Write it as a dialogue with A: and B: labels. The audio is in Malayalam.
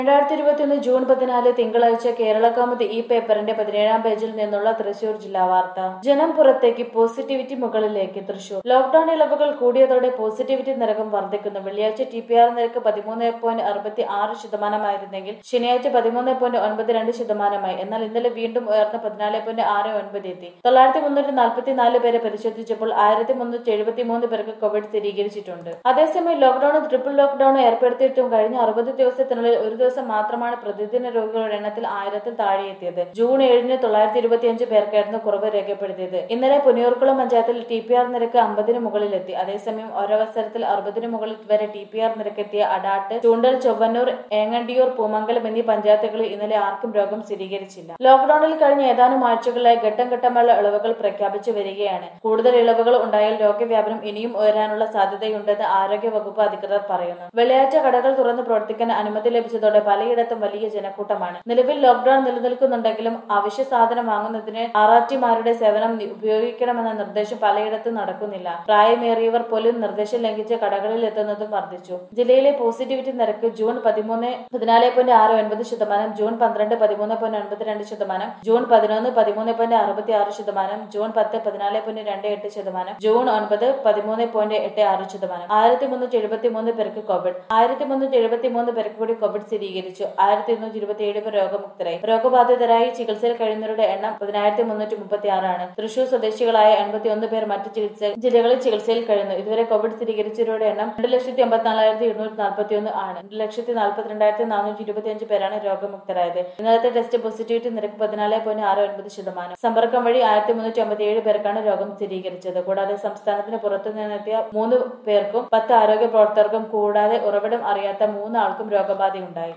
A: രണ്ടായിരത്തി ഇരുപത്തിയൊന്ന് ജൂൺ പതിനാല് തിങ്കളാഴ്ച കേരള കൗമുദി ഈ പേപ്പറിന്റെ പതിനേഴാം പേജിൽ നിന്നുള്ള തൃശൂർ ജില്ലാ വാർത്ത ജനം പുറത്തേക്ക് പോസിറ്റിവിറ്റി മുകളിലേക്ക് തൃശൂർ ലോക്ഡൌൺ ഇളവുകൾ കൂടിയതോടെ പോസിറ്റിവിറ്റി നിരക്കും വർദ്ധിക്കുന്നു വെള്ളിയാഴ്ച ടി പി ആർ നിരക്ക് പതിമൂന്ന് പോയിന്റ് അറുപത്തി ആറ് ശതമാനമായിരുന്നെങ്കിൽ ശനിയാഴ്ച പതിമൂന്ന് പോയിന്റ് ഒൻപത് രണ്ട് ശതമാനമായി എന്നാൽ ഇന്നലെ വീണ്ടും ഉയർന്ന് പതിനാല് പോയിന്റ് ആറ് ഒൻപത് എത്തി തൊള്ളായിരത്തി മുന്നൂറ്റി നാൽപ്പത്തി നാല് പേരെ പരിശോധിച്ചപ്പോൾ ആയിരത്തി മുന്നൂറ്റി എഴുപത്തി മൂന്ന് പേർക്ക് കോവിഡ് സ്ഥിരീകരിച്ചിട്ടുണ്ട് അതേസമയം ലോക്ഡൌണും ട്രിപ്പിൾ ലോക്ഡൌണും ഏർപ്പെടുത്തിയിട്ടും കഴിഞ്ഞ അറുപത് ദിവസത്തിനുള്ളിൽ ഒരു ദിവസം മാത്രമാണ് പ്രതിദിന രോഗികളുടെ എണ്ണത്തിൽ ആയിരത്തിൽ താഴെ എത്തിയത് ജൂൺ ഏഴിന് തൊള്ളായിരത്തി ഇരുപത്തിയഞ്ച് പേർക്കായിരുന്നു കുറവ് രേഖപ്പെടുത്തിയത് ഇന്നലെ പുനിയൂർക്കുളം പഞ്ചായത്തിൽ ടി പി ആർ നിരക്ക് അമ്പതിന് മുകളിലെത്തി അതേസമയം ഒരവസരത്തിൽ അറുപതിന് മുകളിൽ വരെ ടി പി ആർ നിരക്കെത്തിയ അടാട്ട് ചൂണ്ടൽ ചൊവ്വന്നൂർ ഏങ്ങണ്ടിയൂർ പൂമംഗലം എന്നീ പഞ്ചായത്തുകളിൽ ഇന്നലെ ആർക്കും രോഗം സ്ഥിരീകരിച്ചില്ല ലോക്ഡൌണിൽ കഴിഞ്ഞ ഏതാനും ആഴ്ചകളായി ഘട്ടം ഘട്ടമുള്ള ഇളവുകൾ പ്രഖ്യാപിച്ചു വരികയാണ് കൂടുതൽ ഇളവുകൾ ഉണ്ടായാൽ രോഗവ്യാപനം ഇനിയും ഉയരാനുള്ള സാധ്യതയുണ്ടെന്ന് ആരോഗ്യ വകുപ്പ് അധികൃതർ പറയുന്നു വെള്ളിയാഴ്ച കടകൾ തുറന്ന് പ്രവർത്തിക്കാൻ അനുമതി ലഭിച്ചതോടെ പലയിടത്തും വലിയ ജനക്കൂട്ടമാണ് നിലവിൽ ലോക്ഡൌൺ നിലനിൽക്കുന്നുണ്ടെങ്കിലും അവശ്യ സാധനം വാങ്ങുന്നതിന് ആറാറ്റിമാരുടെ സേവനം നി- ഉപയോഗിക്കണമെന്ന നിർദ്ദേശം പലയിടത്തും നടക്കുന്നില്ല പ്രായമേറിയവർ പോലും നിർദ്ദേശം ലംഘിച്ച് കടകളിൽ എത്തുന്നതും വർദ്ധിച്ചു ജില്ലയിലെ പോസിറ്റിവിറ്റി നിരക്ക് ജൂൺ പതിമൂന്ന് പതിനാല് പോയിന്റ് ആറ് ഒൻപത് ശതമാനം ജൂൺ പന്ത്രണ്ട് പതിമൂന്ന് പോയിന്റ് ഒൻപത് രണ്ട് ശതമാനം ജൂൺ പതിനൊന്ന് പതിമൂന്ന് പോയിന്റ് അറുപത്തി ആറ് ശതമാനം ജൂൺ പത്ത് പതിനാല് പോയിന്റ് രണ്ട് എട്ട് ശതമാനം ജൂൺ ഒൻപത് പതിമൂന്ന് പോയിന്റ് എട്ട് ആറ് ശതമാനം ആയിരത്തി മുന്നൂറ്റി എഴുപത്തി മൂന്ന് പേർക്ക് കോവിഡ് ആയിരത്തി മുന്നൂറ്റി എഴുപത്തി മൂന്ന് പേർക്ക് കൂടി കോവിഡ് സ്ഥിരീകരിച്ചു ആയിരത്തി ഇരുന്നൂറ്റി ഇരുപത്തി ഏഴ് പേർ രോഗമുക്തരായി രോഗബാധിതരായി ചികിത്സയിൽ കഴിയുന്നവരുടെ എണ്ണം പതിനായിരത്തി മുന്നൂറ്റി മുപ്പത്തി ആറാണ് തൃശൂർ സ്വദേശികളായ എൺപത്തി ഒന്ന് പേർ മറ്റ് ചികിത്സ ജില്ലകളിൽ ചികിത്സയിൽ കഴിയുന്നു ഇതുവരെ കോവിഡ് സ്ഥിരീകരിച്ചവരുടെ എണ്ണം രണ്ട് ലക്ഷത്തി എൺപത്തിനാലായിരത്തി ഇരുന്നൂറ്റി നാൽപ്പത്തി ഒന്ന് ആണ് രണ്ട് ലക്ഷത്തി നാൽപ്പത്തിരണ്ടായിരത്തി നാനൂറ്റി ഇരുപത്തി അഞ്ച് പേരാണ് രോഗമുക്തരായത് ഇന്നലത്തെ ടെസ്റ്റ് പോസിറ്റിവിറ്റി നിരക്ക് പതിനാല് പോയിന്റ് ആറ് ഒൻപത് ശതമാനം സമ്പർക്കം വഴി ആയിരത്തി മുന്നൂറ്റി അമ്പത്തി ഏഴ് പേർക്കാണ് രോഗം സ്ഥിരീകരിച്ചത് കൂടാതെ സംസ്ഥാനത്തിന് പുറത്തു നിന്നെത്തിയ മൂന്ന് പേർക്കും പത്ത് ആരോഗ്യ പ്രവർത്തകർക്കും കൂടാതെ ഉറവിടം അറിയാത്ത മൂന്ന് ആൾക്കും രോഗബാധയുണ്ടായി